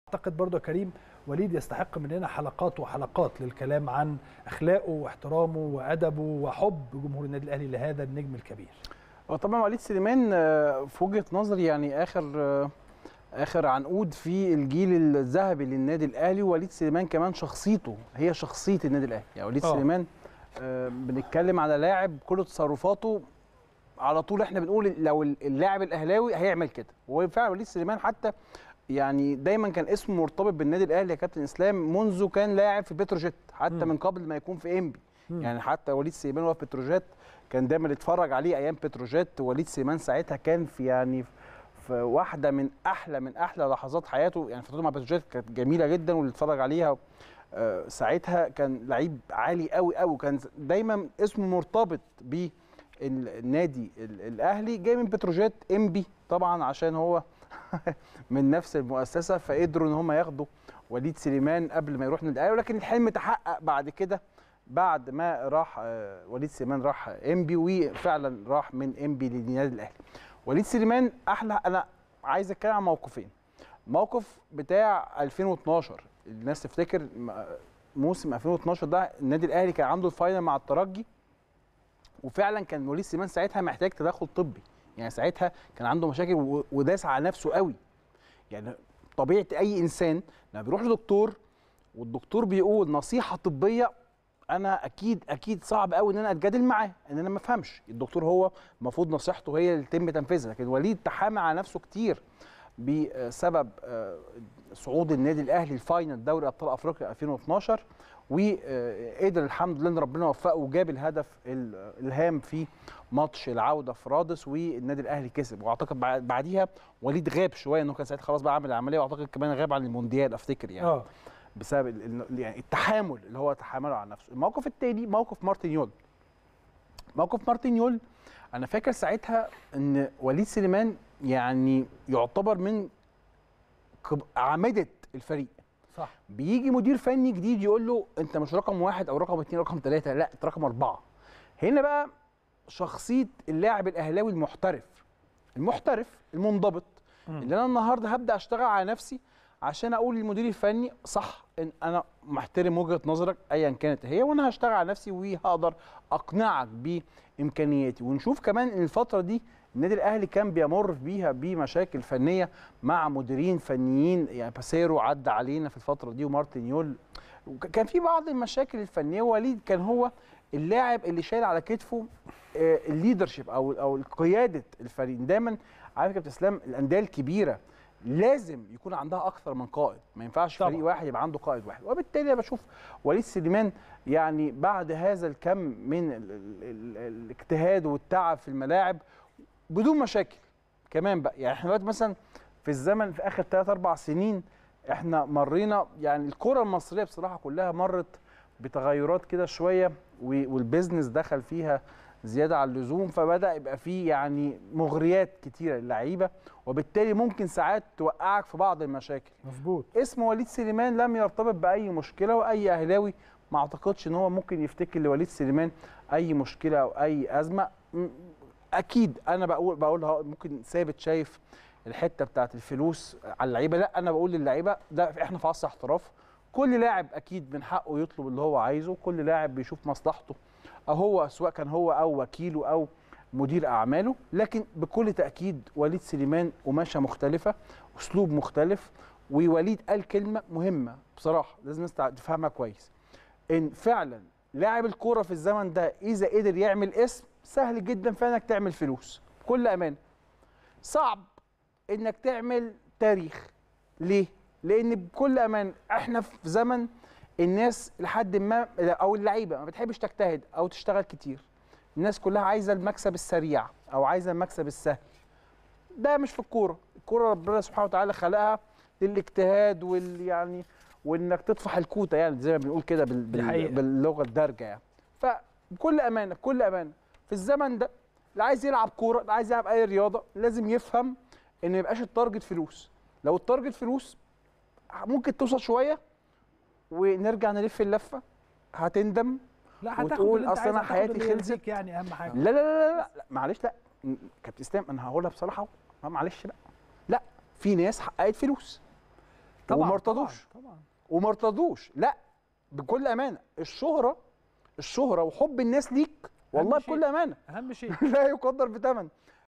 اعتقد برضه يا كريم وليد يستحق مننا حلقات وحلقات للكلام عن اخلاقه واحترامه وادبه وحب جمهور النادي الاهلي لهذا النجم الكبير وطبعا وليد سليمان آه، في وجهه نظري يعني اخر آه، اخر عنقود في الجيل الذهبي للنادي الاهلي ووليد سليمان كمان شخصيته هي شخصيه النادي الاهلي يعني وليد آه. سليمان آه، بنتكلم على لاعب كل تصرفاته على طول احنا بنقول لو اللاعب الاهلاوي هيعمل كده وهو فعلا وليد سليمان حتى يعني دايما كان اسمه مرتبط بالنادي الاهلي يا كابتن اسلام منذ كان لاعب في بتروجيت حتى مم. من قبل ما يكون في انبي مم. يعني حتى وليد سليمان وهو في بتروجيت كان دايما يتفرج عليه ايام بتروجيت وليد سليمان ساعتها كان في يعني في واحده من احلى من احلى لحظات حياته يعني فترته مع بتروجيت كانت جميله جدا واللي اتفرج عليها آه، ساعتها كان لعيب عالي قوي قوي وكان دايما اسمه مرتبط بالنادي ال- الاهلي جاي من بتروجيت انبي طبعا عشان هو من نفس المؤسسه فقدروا ان هم ياخدوا وليد سليمان قبل ما يروح النادي الاهلي ولكن الحلم تحقق بعد كده بعد ما راح آه، وليد سليمان راح انبي وفعلا راح من انبي للنادي الاهلي وليد سليمان احلى انا عايز اتكلم عن موقفين موقف بتاع 2012 الناس تفتكر م- موسم 2012 ده النادي الاهلي كان عنده الفاينل مع الترجي وفعلا كان وليد سليمان ساعتها محتاج تدخل طبي يعني ساعتها كان عنده مشاكل و- وداس على نفسه قوي يعني طبيعه اي انسان لما بيروح لدكتور والدكتور بيقول نصيحه طبيه انا اكيد اكيد صعب قوي ان انا اتجادل معاه ان انا ما افهمش الدكتور هو المفروض نصيحته هي اللي يتم تنفيذها لكن وليد تحامى على نفسه كتير بسبب آه، صعود النادي الاهلي الفاينل دوري ابطال افريقيا 2012 وقدر الحمد لله ان ربنا وفقه وجاب الهدف ال- الهام في ماتش العوده في رادس والنادي الاهلي كسب واعتقد بعد- بعديها وليد غاب شويه انه كان ساعتها خلاص بقى عامل العمليه واعتقد كمان غاب عن المونديال افتكر يعني اه بسبب ال- ال- يعني التحامل اللي هو تحامله على نفسه الموقف الثاني موقف مارتن يول موقف مارتن يول انا فاكر ساعتها ان وليد سليمان يعني يعتبر من كب- اعمده الفريق صح بيجي مدير فني جديد يقول له انت مش رقم واحد او رقم اثنين رقم ثلاثه لا انت رقم اربعه هنا بقى شخصيه اللاعب الاهلاوي المحترف المحترف المنضبط مم. اللي انا النهارده هبدا اشتغل على نفسي عشان اقول للمدير الفني صح ان انا محترم وجهه نظرك ايا كانت هي وانا هشتغل على نفسي وهقدر اقنعك بامكانياتي ونشوف كمان ان الفتره دي النادي الاهلي كان بيمر بيها بمشاكل فنيه مع مديرين فنيين يعني باسيرو عدى علينا في الفتره دي ومارتن يول وك- كان في بعض المشاكل الفنيه وليد كان هو اللاعب اللي شايل على كتفه الليدرشيب او او قياده الفريق دايما عارف يا كابتن اسلام الانديه الكبيره لازم يكون عندها اكثر من قائد ما ينفعش طبعاً. فريق واحد يبقى عنده قائد واحد وبالتالي انا بشوف وليد سليمان يعني بعد هذا الكم من ال ال ال الاجتهاد والتعب في الملاعب بدون مشاكل كمان بقى يعني احنا دلوقتي مثلا في الزمن في اخر 3 4 سنين احنا مرينا يعني الكره المصريه بصراحه كلها مرت بتغيرات كده شويه و- والبيزنس دخل فيها زياده عن اللزوم فبدا يبقى فيه يعني مغريات كتيره للعيبه وبالتالي ممكن ساعات توقعك في بعض المشاكل مظبوط اسم وليد سليمان لم يرتبط باي مشكله واي اهلاوي ما اعتقدش ان هو ممكن يفتكر لوليد سليمان اي مشكله او اي ازمه م- اكيد انا بقول بقولها ممكن ثابت شايف الحته بتاعت الفلوس على اللعيبه لا انا بقول للعيبه ده احنا في عصر احتراف كل لاعب اكيد من حقه يطلب اللي هو عايزه كل لاعب بيشوف مصلحته او هو سواء كان هو او وكيله او مدير اعماله لكن بكل تاكيد وليد سليمان قماشه مختلفه اسلوب مختلف ووليد قال كلمه مهمه بصراحه لازم الناس تع- تفهمها كويس ان فعلا لاعب الكوره في الزمن ده اذا قدر يعمل اسم سهل جدا فعلا انك تعمل فلوس بكل امانه صعب انك تعمل تاريخ ليه لان بكل امان احنا في زمن الناس لحد ما او اللعيبه ما بتحبش تجتهد او تشتغل كتير الناس كلها عايزه المكسب السريع او عايزه المكسب السهل ده مش في الكوره الكوره ربنا سبحانه وتعالى خلقها للاجتهاد وال يعني وانك تطفح الكوته يعني زي ما بنقول كده بال... دي حقيقة. بال... باللغه الدارجه يعني فبكل امانه بكل امانه في الزمن ده اللي عايز يلعب كوره اللي عايز يلعب اي رياضه لازم يفهم ان ما يبقاش التارجت فلوس لو التارجت فلوس ممكن توصل شويه ونرجع نلف اللفه هتندم لا هتاخد وتقول اللي انت أصل أنا عايزه، هتاخد حياتي اللي خلصت. يرضيك يعني اهم حاجه لا لا لا لا, لا, لا معلش لا م- كابتن اسلام انا هقولها بصراحه أهو. ما معلش بقى لا في ناس حققت فلوس طبعا وما ارتضوش. طبعا, طبعا. وما ارتضوش لا بكل امانه الشهره الشهره وحب الناس ليك والله أهم شيء. بكل امانه اهم شيء لا يقدر بثمن